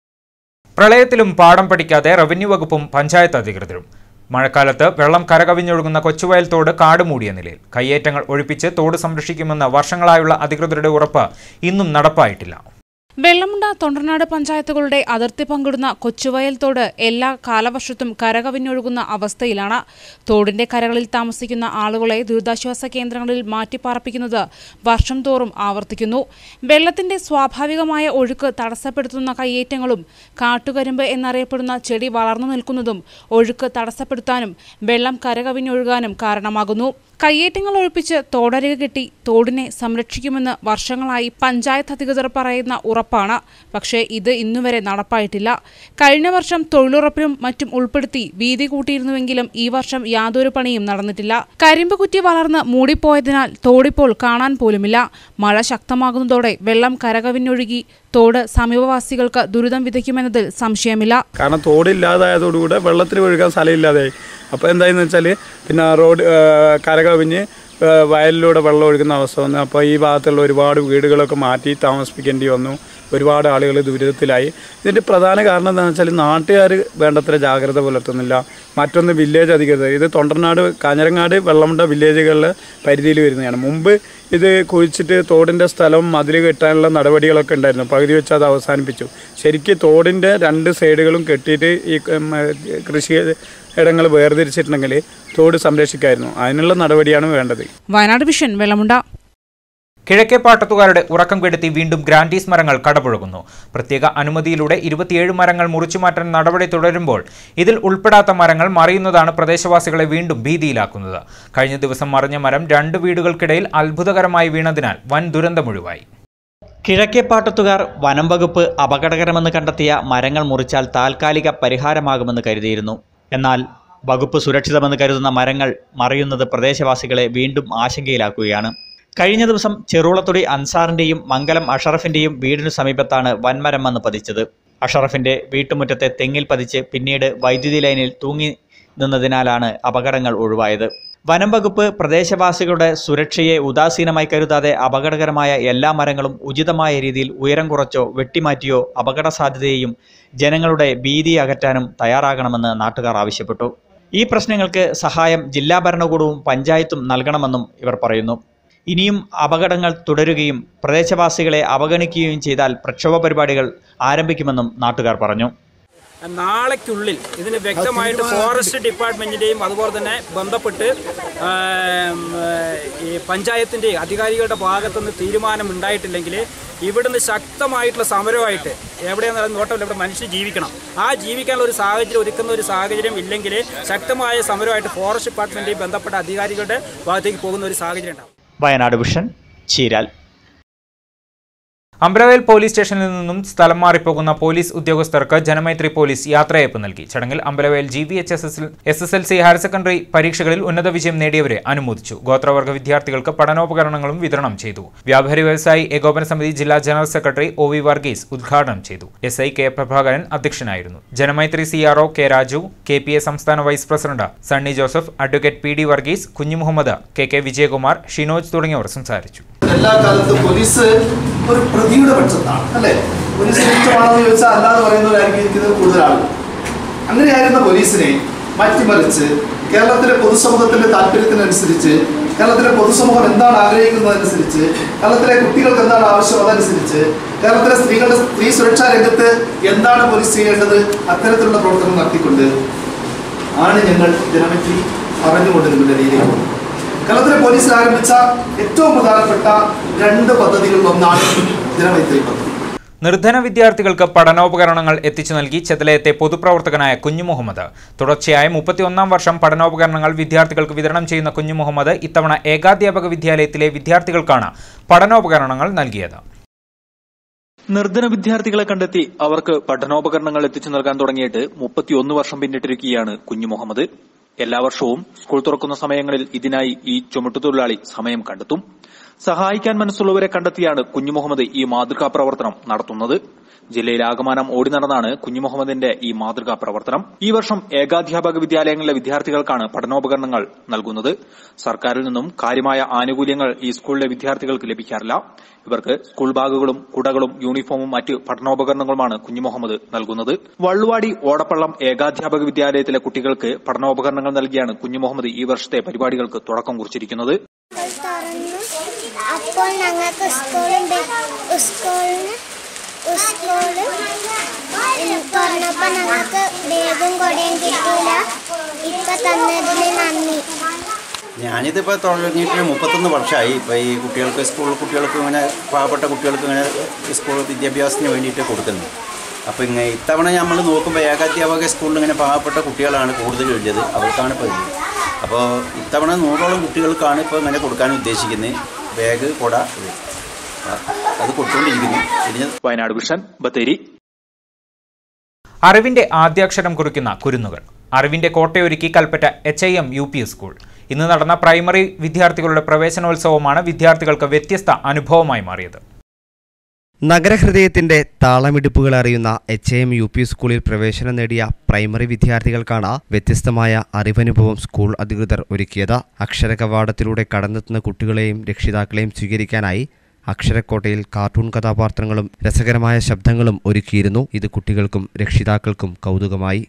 പ്രളയത്തിലും പാഠം പഠിക്കാതെ റവന്യൂ വകുപ്പും പഞ്ചായത്ത് അധികൃതരും മഴക്കാലത്ത് വെള്ളം കരകവിഞ്ഞൊഴുകുന്ന കൊച്ചുവയൽ തോട് കാട് മൂടിയ നിലയിൽ കയ്യേറ്റങ്ങൾ ഒഴിപ്പിച്ച് തോട് സംരക്ഷിക്കുമെന്ന വർഷങ്ങളായുള്ള അധികൃതരുടെ ഉറപ്പ് ഇന്നും നടപ്പായിട്ടില്ല വെള്ളമുണ്ട തൊണ്ടർനാട് പഞ്ചായത്തുകളുടെ അതിർത്തി പങ്കിടുന്ന കൊച്ചുവയൽ തോട് എല്ലാ കാലവർഷത്തും കരകവിഞ്ഞൊഴുകുന്ന അവസ്ഥയിലാണ് തോടിന്റെ കരകളിൽ താമസിക്കുന്ന ആളുകളെ ദുരിതാശ്വാസ കേന്ദ്രങ്ങളിൽ മാറ്റിപ്പാർപ്പിക്കുന്നത് വർഷം തോറും ആവർത്തിക്കുന്നു വെള്ളത്തിന്റെ സ്വാഭാവികമായ ഒഴുക്ക് തടസ്സപ്പെടുത്തുന്ന കയ്യേറ്റങ്ങളും കാട്ടുകരിമ്പ് എന്നറിയപ്പെടുന്ന ചെടി വളർന്നു നിൽക്കുന്നതും ഒഴുക്ക് തടസ്സപ്പെടുത്താനും വെള്ളം കരകവിഞ്ഞൊഴുകാനും കാരണമാകുന്നു കയ്യേറ്റങ്ങൾ ഒഴിപ്പിച്ച് തോടരിക കെട്ടി തോടിനെ സംരക്ഷിക്കുമെന്ന് വർഷങ്ങളായി പഞ്ചായത്ത് അധികൃതർ പറയുന്ന ഉറപ്പാണ് പക്ഷേ ഇത് ഇന്നുവരെ നടപ്പായിട്ടില്ല കഴിഞ്ഞ വർഷം തൊഴിലുറപ്പിലും മറ്റും ഉൾപ്പെടുത്തി വീതി കൂട്ടിയിരുന്നുവെങ്കിലും ഈ വർഷം യാതൊരു പണിയും നടന്നിട്ടില്ല കരിമ്പ് കുറ്റി വളർന്ന് മൂടിപ്പോയതിനാൽ തോടിപ്പോൾ കാണാൻ പോലുമില്ല മഴ ശക്തമാകുന്നതോടെ വെള്ളം കരകവിഞ്ഞൊഴുകി തോട് സമീപവാസികൾക്ക് ദുരിതം വിതയ്ക്കുമെന്നതിൽ സംശയമില്ല കാരണം തോടില്ലാതായതോടുകൂടെ വെള്ളത്തിന് ഒഴുകാൻ സ്ഥലമില്ലാതായി അപ്പോൾ എന്തായെന്ന് വെച്ചാൽ പിന്നെ റോഡ് ആ, കരകവിഞ്ഞ് ആ, വയലിലൂടെ വെള്ളം ഒഴുകുന്ന അവസ്ഥ വന്നു അപ്പോൾ ഈ ഭാഗത്തുള്ള ഒരുപാട് വീടുകളൊക്കെ മാറ്റി താമസിപ്പിക്കേണ്ടി വന്നു ഒരുപാട് ആളുകൾ ദുരിതത്തിലായി ഇതിൻ്റെ പ്രധാന കാരണം എന്താണെന്ന് വെച്ചാൽ നാട്ടുകാർ വേണ്ടത്ര ജാഗ്രത പുലർത്തുന്നില്ല മറ്റൊന്ന് വില്ലേജ് അധികൃതർ ഇത് തൊണ്ടർനാട് കാഞ്ഞിരങ്ങാട് വെള്ളമുണ്ട വില്ലേജുകളിലെ പരിധിയിൽ വരുന്നതാണ് മുമ്പ് ഇത് കുഴിച്ചിട്ട് തോടിൻ്റെ സ്ഥലം മതിൽ കെട്ടാനുള്ള നടപടികളൊക്കെ ഉണ്ടായിരുന്നു പകുതി വെച്ച് അത് അവസാനിപ്പിച്ചു ശരിക്കും തോടിൻ്റെ രണ്ട് സൈഡുകളും കെട്ടിയിട്ട് ഈ ഉം, കൃഷി ഇടങ്ങൾ വേർതിരിച്ചിട്ടുണ്ടെങ്കിൽ തോട് സംരക്ഷിക്കായിരുന്നു അതിനുള്ള നടപടിയാണ് വേണ്ടത് വയനാട് വിഷൻ വെള്ളമുണ്ട കിഴക്കേ പാട്ടത്തുകാരുടെ ഉറക്കം കെടുത്തി വീണ്ടും ഗ്രാൻഡീസ് മരങ്ങൾ കടപുഴകുന്നു പ്രത്യേക അനുമതിയിലൂടെ ഇരുപത്തിയേഴ് മരങ്ങൾ മുറിച്ചുമാറ്റാൻ നടപടി തുടരുമ്പോൾ ഇതിൽ ഉൾപ്പെടാത്ത മരങ്ങൾ മറിയുന്നതാണ് പ്രദേശവാസികളെ വീണ്ടും ഭീതിയിലാക്കുന്നത് കഴിഞ്ഞ ദിവസം മറിഞ്ഞ മരം രണ്ട് വീടുകൾക്കിടയിൽ അത്ഭുതകരമായി വീണതിനാൽ വൻ ദുരന്തമൊഴിവായി കിഴക്കേപ്പാട്ടത്തുകാർ വനം വകുപ്പ് അപകടകരമെന്ന് കണ്ടെത്തിയ മരങ്ങൾ മുറിച്ചാൽ താൽക്കാലിക പരിഹാരമാകുമെന്ന് കരുതിയിരുന്നു എന്നാൽ വകുപ്പ് സുരക്ഷിതമെന്ന് കരുതുന്ന മരങ്ങൾ മറിയുന്നത് പ്രദേശവാസികളെ വീണ്ടും ആശങ്കയിലാക്കുകയാണ് കഴിഞ്ഞ ദിവസം ചെറുളത്തൊടി അൻസാറിന്റെയും മംഗലം അഷറഫിന്റെയും വീടിനു സമീപത്താണ് വൻമരം വന്ന് പതിച്ചത് അഷറഫിന്റെ വീട്ടുമുറ്റത്തെ തെങ്ങിൽ പതിച്ച് പിന്നീട് വൈദ്യുതി ലൈനിൽ തൂങ്ങി നിന്നതിനാലാണ് അപകടങ്ങൾ ഒഴിവായത് വനം വകുപ്പ് പ്രദേശവാസികളുടെ സുരക്ഷയെ ഉദാസീനമായി കരുതാതെ അപകടകരമായ എല്ലാ മരങ്ങളും ഉചിതമായ രീതിയിൽ ഉയരം കുറച്ചോ വെട്ടിമാറ്റിയോ അപകട സാധ്യതയെയും ജനങ്ങളുടെ ഭീതി അകറ്റാനും തയ്യാറാകണമെന്ന് നാട്ടുകാർ ആവശ്യപ്പെട്ടു ഈ പ്രശ്നങ്ങൾക്ക് സഹായം ജില്ലാ ഭരണകൂടവും പഞ്ചായത്തും നൽകണമെന്നും ഇവർ പറയുന്നു ഇനിയും അപകടങ്ങൾ തുടരുകയും പ്രദേശവാസികളെ അവഗണിക്കുകയും ചെയ്താൽ പ്രക്ഷോഭ പരിപാടികൾ ആരംഭിക്കുമെന്നും നാട്ടുകാർ പറഞ്ഞു നാളേക്കുള്ളിൽ ഇതിന് വ്യക്തമായിട്ട് ഫോറസ്റ്റ് ഡിപ്പാർട്ട്മെൻറ്റിൻ്റെയും അതുപോലെ തന്നെ ബന്ധപ്പെട്ട് ആം, ഈ പഞ്ചായത്തിൻ്റെ അധികാരികളുടെ ഭാഗത്തുനിന്ന് തീരുമാനം ഉണ്ടായിട്ടില്ലെങ്കിൽ ഇവിടുന്ന് ശക്തമായിട്ടുള്ള സമരമായിട്ട് എവിടെയാണെന്ന് നോട്ടമില്ല ഇവിടെ മനുഷ്യർ ജീവിക്കണം ആ ജീവിക്കാനുള്ള ഒരു സാഹചര്യം ഒരുക്കുന്ന ഒരു സാഹചര്യം ഇല്ലെങ്കിൽ ശക്തമായ സമരമായിട്ട് ഫോറസ്റ്റ് ഡിപ്പാർട്ട്മെൻറ്റെയും ബന്ധപ്പെട്ട അധികാരികളുടെ ഭാഗത്തേക്ക് പോകുന്ന ഒരു സാഹചര്യം ഉണ്ടാവും വയനാട് വിഷൻ ചീരാൽ അമ്പലവേൽ പോലീസ് സ്റ്റേഷനിൽ നിന്നും സ്ഥലം മാറിപ്പോകുന്ന പോലീസ് ഉദ്യോഗസ്ഥർക്ക് ജനമൈത്രി പോലീസ് യാത്രയയപ്പ് നൽകി ചടങ്ങിൽ Ambalavayal G V H S S S S L C higher secondary പരീക്ഷകളിൽ ഉന്നത വിജയം നേടിയവരെ അനുമോദിച്ചു ഗോത്രവർഗ വിദ്യാർത്ഥികൾക്ക് പഠനോപകരണങ്ങളും വിതരണം ചെയ്തു വ്യാപാരി വ്യവസായി ഏകോപന സമിതി ജില്ലാ general secretary O V Varghese ഉദ്ഘാടനം ചെയ്തു എസ് ഐ കെ പ്രഭാകരൻ അധ്യക്ഷനായിരുന്നു Janamaithri C R O K Raju K P A സംസ്ഥാന vice president Sunny Joseph advocate P D Varghese Kunju Muhammad K K Vijayakumar Shinoj തുടങ്ങിയവർ സംസാരിച്ചു എല്ലാ കാലത്തും പോലീസ് ഒരു പ്രതിയുടെ പക്ഷത്താണ് അല്ലേ പോലീസ് കുറ്റമാണെന്ന് ചോദിച്ചാൽ അല്ലാതെ പറയുന്നവരായിരിക്കും ഇരിക്കുന്നത് കൂടുതൽ ആളുകൾ അങ്ങനെയായിരുന്ന പോലീസിനെ മാറ്റിമറിച്ച് കേരളത്തിലെ പൊതുസമൂഹത്തിന്റെ താല്പര്യത്തിനനുസരിച്ച് കേരളത്തിലെ പൊതുസമൂഹം എന്താണ് ആഗ്രഹിക്കുന്നതനുസരിച്ച് കേരളത്തിലെ കുട്ടികൾക്ക് എന്താണ് ആവശ്യം അതനുസരിച്ച് കേരളത്തിലെ സ്ത്രീകളുടെ സ്ത്രീ സുരക്ഷാ രംഗത്ത് എന്താണ് പോലീസ് ചെയ്യേണ്ടത് അത്തരത്തിലുള്ള പ്രവർത്തനം നടത്തിക്കൊണ്ട് ആണ് ഞങ്ങൾ ജനമൈത്രി പറഞ്ഞുകൊണ്ട് നിങ്ങളുടെ രീതിയിൽ പോകുന്നത് കേരളത്തിലെ പോലീസിൽ ആരംഭിച്ച ഏറ്റവും പ്രധാനപ്പെട്ട രണ്ട് പദ്ധതികളിൽ ഒന്നാണ് ജനമൈത്രി പദ്ധതി നിർധന വിദ്യാർത്ഥികൾക്ക് പഠനോപകരണങ്ങൾ എത്തിച്ചു നൽകി ചെതലയത്തെ പൊതുപ്രവർത്തകനായ കുഞ്ഞു മുഹമ്മദ് തുടർച്ചയായ മുപ്പത്തിയൊന്നാം വർഷം പഠനോപകരണങ്ങൾ വിദ്യാർത്ഥികൾക്ക് വിതരണം ചെയ്യുന്ന കുഞ്ഞു മുഹമ്മദ് ഇത്തവണ ഏകാധ്യാപക വിദ്യാലയത്തിലെ വിദ്യാർത്ഥികൾക്കാണ് പഠനോപകരണങ്ങൾ നൽകിയത് നിർധന വിദ്യാർത്ഥികളെ കണ്ടെത്തി അവർക്ക് പഠനോപകരണങ്ങൾ എത്തിച്ചു നൽകാൻ തുടങ്ങിയിട്ട് മുപ്പത്തിയൊന്ന് വർഷം പിന്നിട്ടിരിക്കുകയാണ് കുഞ്ഞു മുഹമ്മദ് എല്ലാ വർഷവും സ്കൂൾ തുറക്കുന്ന സമയങ്ങളിൽ ഇതിനായി ഈ ചുമട്ടുതൊഴിലാളി സമയം കണ്ടെത്തും സഹായിക്കാൻ മനസ്സുള്ളവരെ കണ്ടെത്തിയാണ് കുഞ്ഞു മുഹമ്മദ് ഈ മാതൃകാ പ്രവർത്തനം നടത്തുന്നത് ജില്ലയിൽ ആകമാനം ഓടി നടന്നാണ് കുഞ്ഞു മുഹമ്മദിന്റെ ഈ മാതൃകാ പ്രവർത്തനം ഈ വർഷം ഏകാധ്യാപക വിദ്യാലയങ്ങളിലെ വിദ്യാർത്ഥികൾക്കാണ് പഠനോപകരണങ്ങൾ നൽകുന്നത് സർക്കാരിൽ നിന്നും കാര്യമായ ആനുകൂല്യങ്ങൾ ഈ സ്കൂളിലെ വിദ്യാർത്ഥികൾക്ക് ലഭിക്കാറില്ല ഇവർക്ക് സ്കൂൾ ബാഗുകളും കുടകളും യൂണിഫോമും മറ്റ് പഠനോപകരണങ്ങളുമാണ് കുഞ്ഞു മുഹമ്മദ് നൽകുന്നത് വള്ളുവാടി ഓടപ്പള്ളം ഏകാധ്യാപക വിദ്യാലയത്തിലെ കുട്ടികൾക്ക് പഠനോപകരണങ്ങൾ നൽകിയാണ് കുഞ്ഞു മുഹമ്മദ് ഈ വർഷത്തെ പരിപാടികൾക്ക് തുടക്കം കുറിച്ചിരിക്കുന്നത് അപ്പോൾ ഞങ്ങൾക്ക് സ്കൂളും സ്കൂളിന് സ്കൂള് തുറന്നപ്പോൾ ഞങ്ങൾക്ക് ബാഗും കൊടയും കിട്ടിയില്ല ഇപ്പൊ തന്നതിന് നന്ദി ഞാനിതിപ്പോൾ തുടങ്ങിയിട്ട് മുപ്പത്തൊന്ന് വർഷമായി ഇപ്പോൾ ഈ കുട്ടികൾക്ക് സ്കൂൾ കുട്ടികൾക്ക് ഇങ്ങനെ പാവപ്പെട്ട കുട്ടികൾക്ക് ഇങ്ങനെ സ്കൂൾ വിദ്യാഭ്യാസത്തിന് വേണ്ടിയിട്ട് കൊടുക്കുന്നു അപ്പോൾ ഇങ്ങനെ ഇത്തവണ നമ്മൾ നോക്കുമ്പോൾ ഏകാധ്യാപക സ്കൂളിൽ ഇങ്ങനെ പാവപ്പെട്ട കുട്ടികളാണ് കൂടുതൽ എഴുതിയത് അവർക്കാണ് ഇപ്പോൾ ഇത് അപ്പോൾ ഇത്തവണ നൂറോളം കുട്ടികൾക്കാണ് ഇപ്പോൾ ഇങ്ങനെ കൊടുക്കാൻ ഉദ്ദേശിക്കുന്നത് ബാഗ് കൊട ഇത് അത് കൊടുത്തുകൊണ്ടിരിക്കുന്നു ഇനി വയനാട് വിഷൻ ബത്തേരി അറിവിന്റെ ആദ്യാക്ഷരം കുറിക്കുന്ന കുരുന്നുകൾ അറിവിന്റെ കോട്ടയൊരുക്കി Kalpetta H I M U P school ഇന്ന് നടന്ന പ്രൈമറി വിദ്യാർത്ഥികളുടെ പ്രവേശനോത്സവമാണ് വിദ്യാർത്ഥികൾക്ക് വ്യത്യസ്ത അനുഭവമായി മാറിയത് നഗരഹൃദയത്തിന്റെ താളമിടിപ്പുകൾ അറിയുന്ന എച്ച് എം യു പി സ്കൂളിൽ പ്രവേശനം നേടിയ പ്രൈമറി വിദ്യാർത്ഥികൾക്കാണ് വ്യത്യസ്തമായ അറിവനുഭവം സ്കൂൾ അധികൃതർ ഒരുക്കിയത് അക്ഷര കവാടത്തിലൂടെ കടന്നെത്തുന്ന കുട്ടികളെയും രക്ഷിതാക്കളെയും സ്വീകരിക്കാനായി അക്ഷരക്കോട്ടയിൽ കാർട്ടൂൺ കഥാപാത്രങ്ങളും രസകരമായ ശബ്ദങ്ങളും ഒരുക്കിയിരുന്നു ഇത് കുട്ടികൾക്കും രക്ഷിതാക്കൾക്കും കൗതുകമായി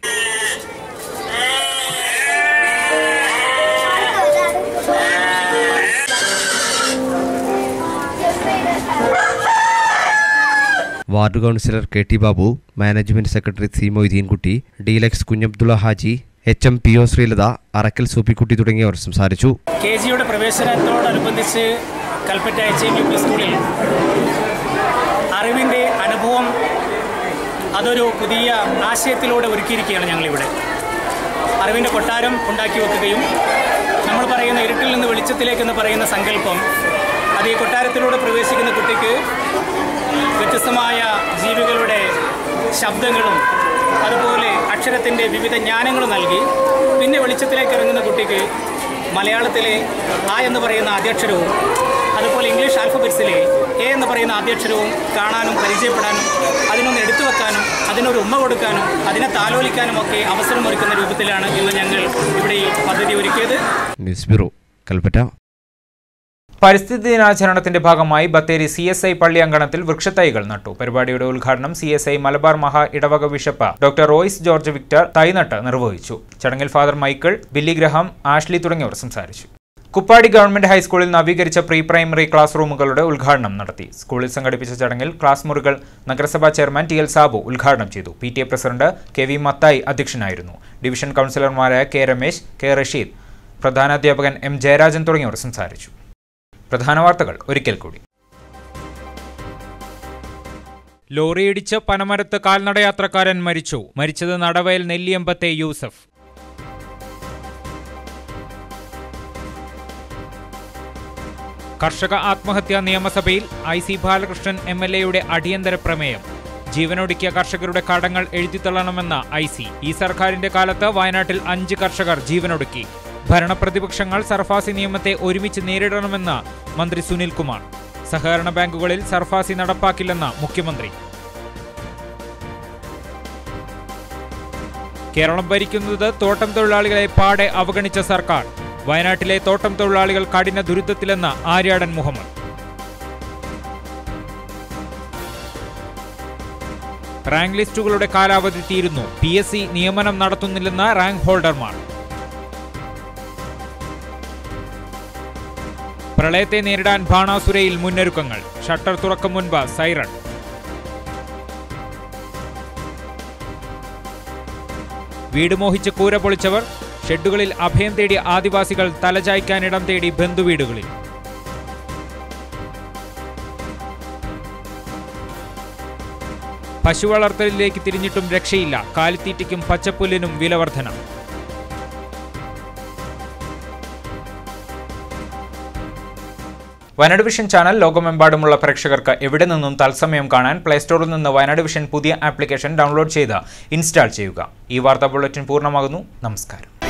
ward councillor K T Babu management secretary C Moideenkutty Deluxe Kunhabdulla Haji H M P O Sreelatha Arakkal Soopikkutty തുടങ്ങിയവർ സംസാരിച്ചു കെ ജിയുടെ പ്രവേശനത്തോടനുബന്ധിച്ച് Kalpetta H M U P സ്കൂളിൽ അറിവിൻ്റെ അനുഭവം അതൊരു പുതിയ ആശയത്തിലൂടെ ഒരുക്കിയിരിക്കുകയാണ് ഞങ്ങളിവിടെ അറിവിൻ്റെ കൊട്ടാരം ഉണ്ടാക്കി വെക്കുകയും നമ്മൾ പറയുന്ന ഇരുട്ടിൽ നിന്ന് വെളിച്ചത്തിലേക്ക് എന്ന് പറയുന്ന സങ്കല്പം അത് ഈ കൊട്ടാരത്തിലൂടെ പ്രവേശിക്കുന്ന കുട്ടിക്ക് വ്യത്യസ്തമായ ജീവികളുടെ ശബ്ദങ്ങളും അതുപോലെ അക്ഷരത്തിൻ്റെ വിവിധ ജ്ഞാനങ്ങളും നൽകി പിന്നെ വെളിച്ചത്തിലേക്ക് ഇറങ്ങുന്ന കുട്ടിക്ക് മലയാളത്തിലെ ആ എന്ന് പറയുന്ന ആദ്യാക്ഷരവും അതുപോലെ ഇംഗ്ലീഷ് ആൽഫബറ്റ്സിലെ എ എന്ന് പറയുന്ന ആദ്യാക്ഷരവും കാണാനും പരിചയപ്പെടാനും അതിനൊന്ന് എടുത്തു വെക്കാനും അതിനൊരു ഉമ്മ കൊടുക്കാനും അതിനെ താലോലിക്കാനും ഒക്കെ അവസരമൊരുക്കുന്ന രൂപത്തിലാണ് ഇന്ന് ഞങ്ങൾ ഇവിടെ ഈ പദ്ധതി ഒരുക്കിയത് ന്യൂസ് ബ്യൂറോ കൽപ്പറ്റ പരിസ്ഥിതി ദിനാചരണത്തിന്റെ ഭാഗമായി ബത്തേരി സി എസ് ഐ പള്ളി അങ്കണത്തിൽ വൃക്ഷത്തൈകൾ നട്ടു പരിപാടിയുടെ ഉദ്ഘാടനം സി എസ് ഐ മലബാർ മഹാ ഇടവക ബിഷപ്പ് ഡോക്ടർ റോയ്സ് ജോർജ് വിക്ടർ തൈനട്ട് നിർവഹിച്ചു ചടങ്ങിൽ ഫാദർ മൈക്കിൾ ബില്ലി ഗ്രഹാം ആഷ്ലി തുടങ്ങിയവർ സംസാരിച്ചു കുപ്പാടി ഗവൺമെന്റ് ഹൈസ്കൂളിൽ നവീകരിച്ച പ്രീ പ്രൈമറി ക്ലാസ് റൂമുകളുടെ ഉദ്ഘാടനം നടത്തി സ്കൂളിൽ സംഘടിപ്പിച്ച ചടങ്ങിൽ ക്ലാസ് മുറികൾ നഗരസഭാ ചെയർമാൻ ടി എൽ സാബു ഉദ്ഘാടനം ചെയ്തു P T A president K V Mathai അധ്യക്ഷനായിരുന്നു ഡിവിഷൻ കൗൺസിലർമാരായ കെ രമേശ് കെ റഷീദ് പ്രധാനാധ്യാപകൻ എം ജയരാജൻ തുടങ്ങിയവർ സംസാരിച്ചു പ്രധാന വാർത്തകൾ ഒരിക്കൽ കൂടി ലോറിയിടിച്ച് പനമരത്ത് കാൽനടയാത്രക്കാരൻ മരിച്ചു മരിച്ചത് നടവയൽ നെല്ലിയമ്പത്തെ യൂസഫ് കർഷക ആത്മഹത്യാ നിയമസഭയിൽ I C Balakrishnan M L എയുടെ അടിയന്തര പ്രമേയം ജീവനൊടുക്കിയ കർഷകരുടെ കടങ്ങൾ എഴുതിത്തള്ളണമെന്ന ഐ സി ഈ സർക്കാരിന്റെ കാലത്ത് വയനാട്ടിൽ അഞ്ച് കർഷകർ ജീവനൊടുക്കി ഭരണപ്രതിപക്ഷങ്ങൾ സർഫാസി നിയമത്തെ ഒരുമിച്ച് നേരിടണമെന്ന് മന്ത്രി സുനിൽ കുമാർ സഹകരണ ബാങ്കുകളിൽ സർഫാസി നടപ്പാക്കില്ലെന്ന് മുഖ്യമന്ത്രി കേരളം ഭരിക്കുന്നത് തോട്ടം തൊഴിലാളികളെ പാടെ അവഗണിച്ച സർക്കാർ വയനാട്ടിലെ തോട്ടം തൊഴിലാളികൾ കഠിന ദുരിതത്തിലെന്ന് ആര്യാടൻ മുഹമ്മദ് റാങ്ക് ലിസ്റ്റുകളുടെ കാലാവധി തീരുന്നു പി എസ് സി നിയമനം നടത്തുന്നില്ലെന്ന് റാങ്ക് ഹോൾഡർമാർ പ്രളയത്തെ നേരിടാൻ ബാണാസുരയിൽ മുന്നൊരുക്കങ്ങൾ ഷട്ടർ തുറക്കും മുൻപ് സൈറൺ വീട് മോഹിച്ച് കൂര പൊളിച്ചവർ ഷെഡുകളിൽ അഭയം തേടി ആദിവാസികൾ തലചായ്ക്കാനിടം തേടി ബന്ധുവീടുകളിൽ പശു വളർത്തലിലേക്ക് തിരിഞ്ഞിട്ടും രക്ഷയില്ല കാലിത്തീറ്റയ്ക്കും പച്ചപ്പുല്ലിനും വിലവർധന വയനാട് വിഷൻ ചാനൽ ലോകമെമ്പാടുമുള്ള പ്രേക്ഷകർക്ക് എവിടെ നിന്നും തത്സമയം കാണാൻ പ്ലേ സ്റ്റോറിൽ നിന്ന് വയനാട് വിഷൻ പുതിയ ആപ്ലിക്കേഷൻ ഡൗൺലോഡ് ചെയ്ത് ഇൻസ്റ്റാൾ ചെയ്യുക ഈ വാർത്താ ബുള്ളറ്റിൻ പൂർണ്ണമാകുന്നു നമസ്കാരം